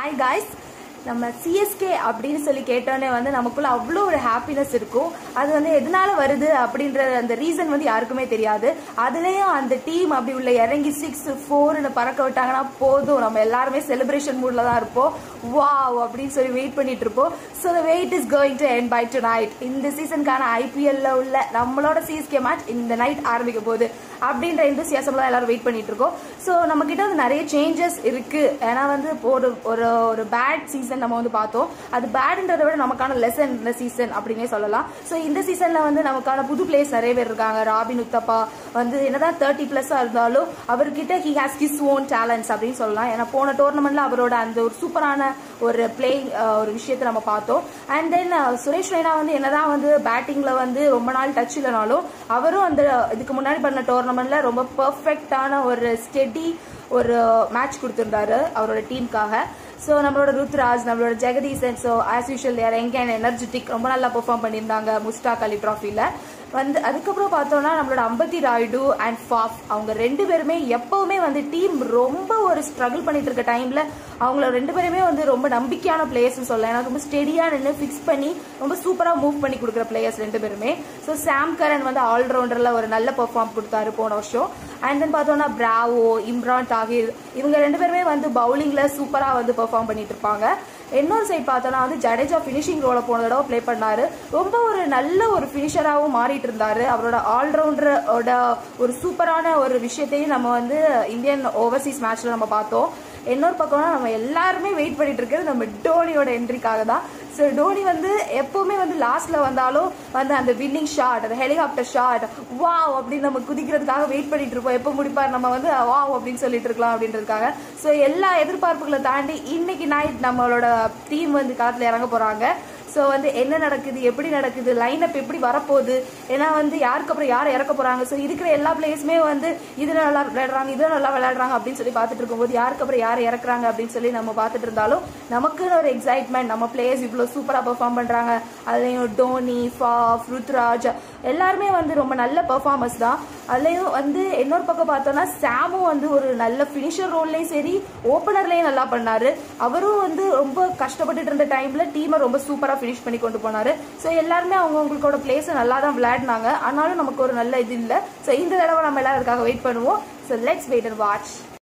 hi guys நம்ம CSK அப்படின்னு சொல்லி கேட்டோன்னே வந்து நமக்குள்ள அவ்வளோ ஒரு ஹாப்பினஸ் இருக்கும் அது வந்து எதனால வருது அப்படின்ற அந்த ரீசன் வந்து யாருக்குமே தெரியாது அதுலேயும் அந்த டீம் அப்படி உள்ள இறங்கி சிக்ஸ் ஃபோர்னு பறக்க விட்டாங்கன்னா போதும் நம்ம எல்லாருமே செலிப்ரேஷன் மூட்ல தான் இருப்போம் வாவ் அப்படின்னு சொல்லி வெயிட் பண்ணிட்டு இருப்போம் so the wait is going to end by tonight இந்த சீசனுக்கான ஐபிஎல்ல உள்ள நம்மளோட சிஎஸ்கே மேட்ச் இந்த நைட் ஆரம்பிக்க போகுது அப்படின்ற இன்ட்ரெஸ்டியாசம் தான் எல்லாரும் வெயிட் பண்ணிட்டு இருக்கோம் ஸோ நம்ம கிட்ட வந்து நிறைய சேஞ்சஸ் இருக்கு ஏன்னா வந்து ஒரு ஒரு ஒரு பேட் சீசன் நம்ம வந்து பார்த்தோம் அது பேட்ன்றதை விட நமக்கான லெசன் இந்த சீசன் அப்படின்னே சொல்லலாம் ஸோ இந்த சீசன்ல வந்து நமக்கான புது பிளேஸ் நிறைய பேர் இருக்காங்க ராபின் உத்தப்பா வந்து என்னதான் தேர்ட்டி பிளஸ்ஸா இருந்தாலும் அவர்கிட்ட he has his own talents அப்படின்னு சொல்லலாம் ஏன்னா போன டோர்னமெண்ட்ல அவரோட அந்த ஒரு சூப்பரான ஒரு பிளேயிங் ஒரு விஷயத்தை நம்ம பார்த்தோம் அண்ட் தென் சுரேஷ் ரெய்னா வந்து என்னதான் வந்து பேட்டிங்ல வந்து ரொம்ப நாள் டச் இல்லைனாலும் அவரும் அந்த இதுக்கு முன்னாடி பண்ண டோர்னமெண்ட்ல ரொம்ப பெர்ஃபெக்டான ஒரு ஸ்டெடி ஒரு மேட்ச் கொடுத்துருந்தாரு அவரோட டீமுக்காக ஸோ நம்மளோட ருத்ராஜ் நம்மளோட ஜெகதீசன் ஸோ ஆஸ் யூஷுவல் யார் எங்க எனர்ஜெட்டிக் ரொம்ப நல்லா பெர்ஃபார்ம் பண்ணியிருந்தாங்க முஸ்டாக் அலி ட்ராஃபியில் வந்து அதுக்கப்புறம் பார்த்தோம்னா நம்மளோட அம்பத்தி ராய்டு அண்ட் ஃபாஃப் அவங்க ரெண்டு பேருமே எப்பவுமே வந்து டீம் ரொம்ப ஒரு ஸ்ட்ரகிள் பண்ணிட்டு இருக்க டைம்ல அவங்கள ரெண்டு பேருமே வந்து ரொம்ப நம்பிக்கையான பிளேயர்ஸ் சொல்லலாம் எனக்கு ரொம்ப ஸ்டெடியா நின்று ஃபிக்ஸ் பண்ணி ரொம்ப சூப்பரா மூவ் பண்ணி கொடுக்குற பிளேயர்ஸ் ரெண்டு பேருமே ஸோ சாம் கரன் வந்து ஆல்ரவுண்டர்ல ஒரு நல்ல பெர்ஃபார்ம் கொடுத்தாரு போன வருஷம் அண்ட் தென் பார்த்தோம்னா பிராவோ இம்ரான் தாகிர் இவங்க ரெண்டு பேருமே வந்து பவுலிங்ல சூப்பரா வந்து பெர்ஃபார்ம் பண்ணிட்டு இருப்பாங்க இன்னொரு சைட் பார்த்தோம்னா வந்து ஜடேஜா ஃபினிஷிங் ரோல போன தடவை ப்ளே பண்ணாரு ரொம்ப ஒரு நல்ல ஒரு ஃபினிஷராகவும் மாறிட்டு இருந்தாரு அவரோட ஆல்ரவுண்டரோட ஒரு சூப்பரான ஒரு விஷயத்தையும் நம்ம வந்து இந்தியன் ஓவர்சீஸ் மேட்ச்ல நம்ம பார்த்தோம் இன்னொரு பக்கம்னா நம்ம எல்லாருமே வெயிட் பண்ணிட்டு இருக்கிறது நம்ம டோனியோட என்ட்ரிக்காக தான் ஸோ டோனி வந்து எப்பவுமே வந்து லாஸ்ட்ல வந்தாலும் வந்து அந்த வின்னிங் ஷாட் அந்த ஹெலிகாப்டர் ஷாட் வாவ் அப்படின்னு நம்ம குதிக்கிறதுக்காக வெயிட் பண்ணிட்டு இருப்போம் எப்போ முடிப்பார் நம்ம வந்து வாவ் அப்படின்னு சொல்லிட்டு இருக்கலாம் அப்படின்றதுக்காக ஸோ எல்லா எதிர்பார்ப்புகளை தாண்டி இன்னைக்கு நைட் நம்மளோட டீம் வந்து களத்தில் இறங்க போறாங்க ஸோ வந்து என்ன நடக்குது எப்படி நடக்குது லைன் அப் எப்படி வரப்போகுது ஏன்னா வந்து யாருக்கு அப்புறம் யார் இறக்க போறாங்க ஸோ இருக்கிற எல்லா பிளேயர்ஸுமே வந்து இதுல நல்லா விளையாடுறாங்க இதுல நல்லா விளையாடுறாங்க அப்படின்னு சொல்லி பார்த்துட்டு இருக்கும்போது யாருக்கு அப்புறம் யார் இறக்குறாங்க அப்படின்னு சொல்லி நம்ம பார்த்துட்டு இருந்தாலும் நமக்குன்னு ஒரு எக்ஸைட்மெண்ட் நம்ம பிளேயர்ஸ் இவ்வளோ சூப்பராக பெர்ஃபார்ம் பண்றாங்க அதுலேயும் டோனி ஃபாஃப் ருத்ராஜ் எல்லாருமே வந்து ரொம்ப நல்ல பெர்ஃபார்மன்ஸ் தான் அதுலேயும் வந்து இன்னொரு பக்கம் பார்த்தோம்னா சாமும் வந்து ஒரு நல்ல ஃபினிஷர் ரோல்லையும் சரி ஓப்பனர்லையும் நல்லா பண்ணாரு அவரும் வந்து ரொம்ப கஷ்டப்பட்டுட்டு இருந்த டைம்ல டீமை ரொம்ப சூப்பராக ஃபினிஷ் பண்ணி கொண்டு போனாரு ஸோ எல்லாருமே அவங்கவுங்களோட பிளேஸை நல்லா தான் விளையாடினாங்க ஆனாலும் நமக்கு ஒரு நல்ல இது இல்லை ஸோ இந்த தடவை நம்ம எல்லாரும் அதுக்காக வெயிட் பண்ணுவோம் so let's wait and watch